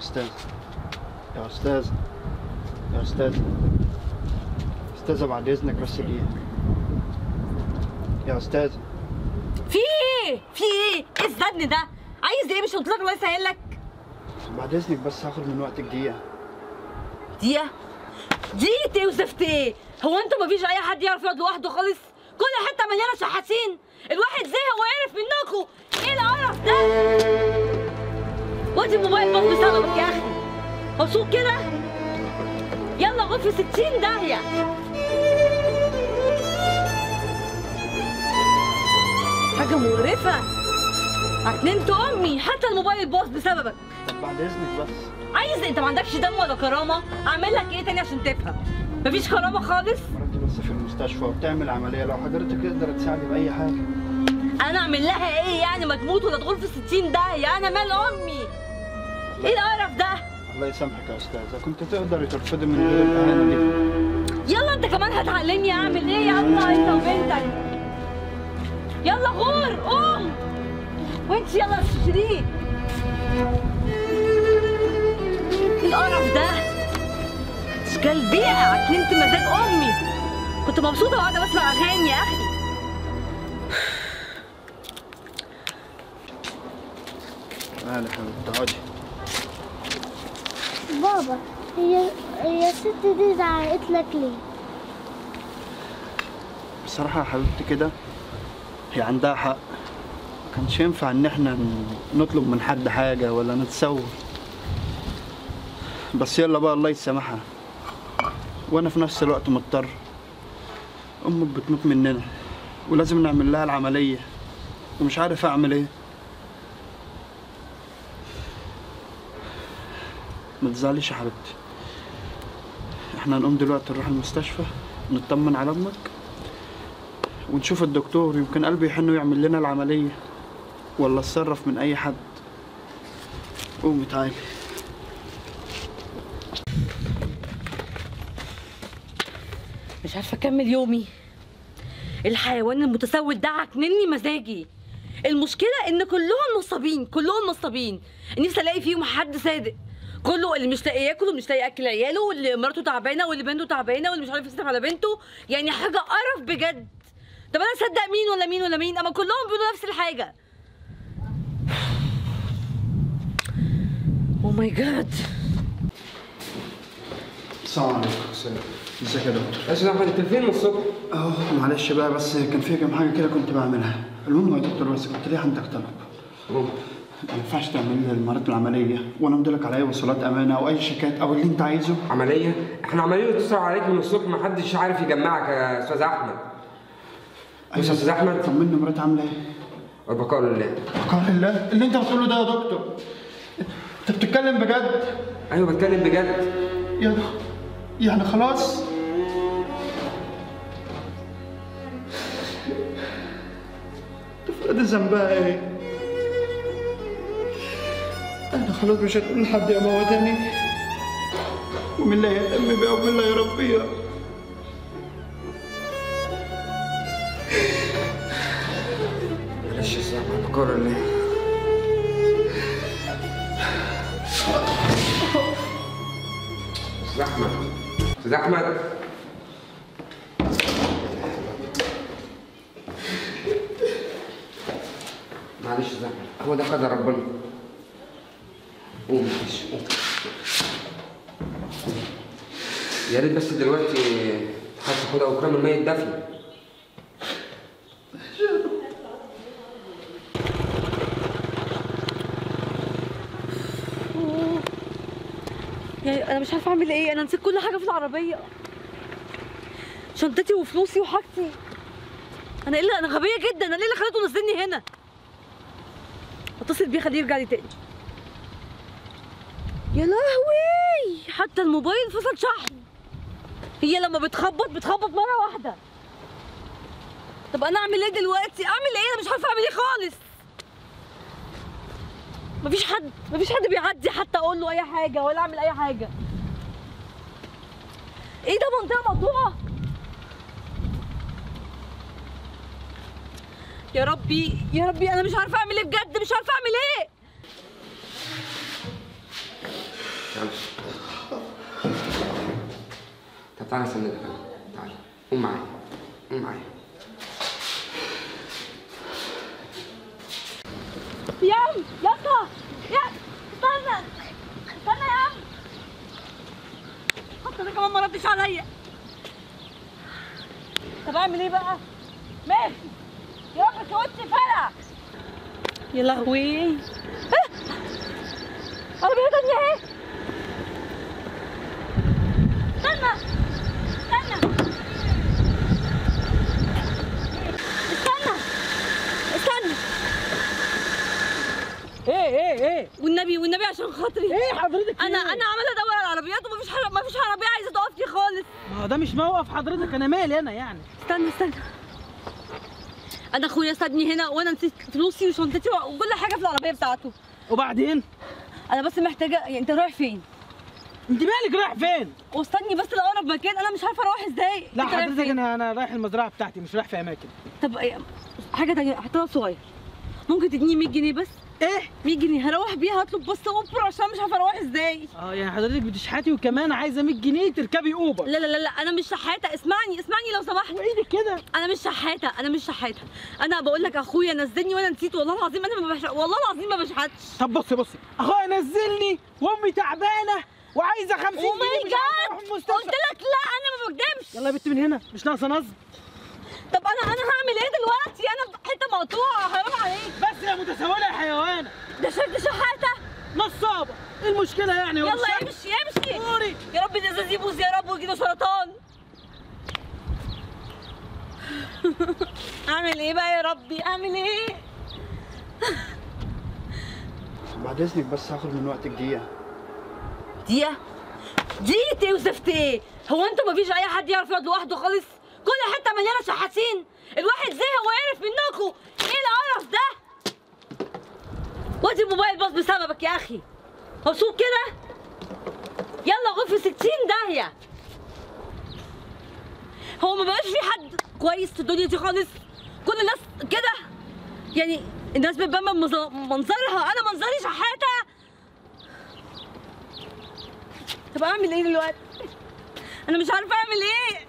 استاذ يا استاذ يا استاذ استاذة بعد اذنك بس دقيقة يا استاذ في ايه في ايه ايه الزن ده عايز ايه مش قلت لك الله يسهل لك بعد اذنك بس هاخد من وقتك دقيقة دقيقه دقيقه ايه وزفت ايه هو انتوا مفيش اي حد يعرف يقعد لوحده خالص كل حته مليانه شحاتين الواحد زهق وعرف منكم ايه القرف ده وادي الموبايل باظ بسببك يا اخي مبسوط كده يلا غف في 60 داهيه حاجه مقرفه عكننت امي حتى الموبايل باظ بسببك طب بعد اذنك بس عايز انت ما عندكش دم ولا كرامه اعمل لك ايه تاني عشان تفهم مفيش كرامه خالص مراتي بس في المستشفى وبتعمل عملية لو حضرتك تقدر تساعدي بأي حاجة انا اعمل لها ايه يعني ما تموت ولا تغور في 60 داهيه انا مال امي ايه القرف ده الله يسامحك يا استاذة كنت تقدري ترفضي من غير الإهانة دي يلا انت كمان هتعلمني اعمل ايه يلا انت وبنتك يلا غور قوم وانت يلا شريك ايه القرف ده اشكال بيئة عكننت مزاج امي كنت مبسوطة وقاعدة بسمع اغاني يا اخي تعالي يا حبيبتي اقعدي بابا هي هي الست دي زعقت لك ليه؟ بصراحة يا حبيبتي كده هي عندها حق ما كانش ينفع ان احنا ن- نطلب من حد حاجة ولا نتسوى بس يلا بقى الله يسامحها وانا في نفس الوقت مضطر امك بتموت مننا ولازم نعمل لها العملية ومش عارف اعمل ايه ما تزعليش يا حبيبتي احنا هنقوم دلوقتي نروح المستشفى نطمن على امك ونشوف الدكتور يمكن قلبه يحن ويعمل لنا العملية ولا اتصرف من أي حد قومي تعالي مش عارفه اكمل يومي الحيوان المتسول ده عكنني مزاجي المشكله ان كلهم نصابين كلهم نصابين نفسي الاقي فيهم حد صادق كله اللي مش لاقي ياكل ومش لاقي اكل عياله واللي مراته تعبانه واللي بنته تعبانه واللي مش عارف يصرف على بنته يعني حاجه قرف بجد طب انا اصدق مين ولا مين ولا مين اما كلهم بيقولوا نفس الحاجه او ماي جاد السلام عليكم ازيك يا دكتور يا استاذ احمد انت فين من الصبح؟ اه معلش بقى بس كان في كام حاجة كده كنت بعملها المهم يا دكتور بس كنت ليه عندك طلب ما ينفعش تعمل لي المرات العملية وانا امضيلك على اي وصولات امانة او اي شيكات او اللي انت عايزه عمليه؟ احنا عمالين نتصل عليك من الصبح ما حدش عارف يجمعك يا استاذ احمد بص يا استاذ احمد طمني مراتي عاملة ايه؟ البقاء لله بقال الله اللي انت بتقوله ده يا دكتور انت بتتكلم بجد ايوه بتكلم بجد يا ده يعني خلاص تفرد ذنبها ايه انا خلاص مش هتقول لحد يا ماما تاني ومين اللي هيهتم بيها ومين اللي هيربيها معلش يا استاذ احمد البقاء لله استاذ احمد استاذ احمد معلش يا استاذ احمد هو ده قدر ربنا قوم معلش قوم يا ريت بس دلوقتي تحط خدها وكرام الميت دفن يعني انا مش عارفه اعمل ايه انا نسيت كل حاجه في العربيه شنطتي وفلوسي وحاجتي انا ايه اللي انا غبيه جدا انا ايه اللي خليته ينزلني هنا اتصل بيه خليه يرجع لي تاني يا لهوي حتى الموبايل فصل شحن هي لما بتخبط بتخبط مره واحده طب انا اعمل ايه دلوقتي اعمل ايه انا مش عارفه اعمل ايه خالص مفيش حد مفيش حد بيعدي حتى اقول له اي حاجه ولا اعمل اي حاجه ايه ده منطقه مقطوعه يا ربي يا ربي انا مش عارفه اعمل ايه بجد مش عارفه اعمل ايه يلا طب تعالى اسندك انا تعالى قوم معايا قوم معايا يا عم يا اسطى يا استنى استنى يا عم حتى انا كمان ما ردش عليا طب اعمل ايه بقى؟ ماشي يا رب كوتش فرع يا لهوي آه! عربية تانية اهي استنى استنى استنى استنى ايه ايه ايه والنبي والنبي عشان خاطري ايه حضرتك انا إيه؟ انا عماله ادور على العربيات ومفيش حاجه مفيش عربيه عايزه تقف لي خالص ما هو ده مش موقف حضرتك انا مالي انا يعني استنى استنى انا اخويا سابني هنا وانا نسيت فلوسي وشنطتي وكل حاجه في العربيه بتاعته وبعدين انا بس محتاجه يعني انت رايح فين انت مالك رايح فين واستني بس لاقرب مكان انا مش عارفه اروح ازاي لا أنت رايح حضرتك فين؟ انا انا رايح المزرعه بتاعتي مش رايح في اماكن طب إيه، حاجه تانية احترام صغير ممكن تديني 100 جنيه بس ايه 100 جنيه هروح بيها هطلب بس اوبر عشان مش عارفه اروح ازاي اه يعني حضرتك بتشحتي وكمان عايزه 100 جنيه تركبي اوبر لا لا لا لا انا مش شحاته اسمعني اسمعني لو سمحت وايدك كده انا مش شحاته انا مش شحاته انا بقول لك اخويا نزلني وانا نسيت والله العظيم انا ما بش... والله العظيم ما بشحتش طب بصي بصي اخويا نزلني وامي تعبانه وعايزه 50 او ماي جنيه مش عارفة أروح جاد المستشفى. قلت لك لا انا ما بكدبش يلا يا بنت من هنا مش ناقصه نصب طب انا انا هعمل ايه دلوقتي انا في حته مقطوعه حرام عليك بس يا متسولة يا حيوانه ده شكل شحاته نصابه ايه المشكله يعني هو يلا الشك؟ امشي امشي قولي. يا رب الازاز يبوظ يا رب ويجيله سرطان اعمل ايه بقى يا ربي اعمل ايه بعد اذنك بس هاخد من وقتك دقيقه دقيقة دقيقة ايه وزفت ايه؟ هو انتوا مفيش أي حد يعرف يقعد لوحده خالص؟ كل حتة مليانة شحاتين، الواحد زهق وعرف منكم، ايه القرف ده؟ وادي الموبايل باظ بسببك يا أخي، مبسوط كده؟ يلا غف في ستين داهية هو ما بقاش في حد كويس في الدنيا دي خالص؟ كل الناس كده؟ يعني الناس بتبان من مظ- منظرها، أنا منظري شحاتة؟ طب اعمل ايه دلوقتي؟ انا مش عارفه اعمل ايه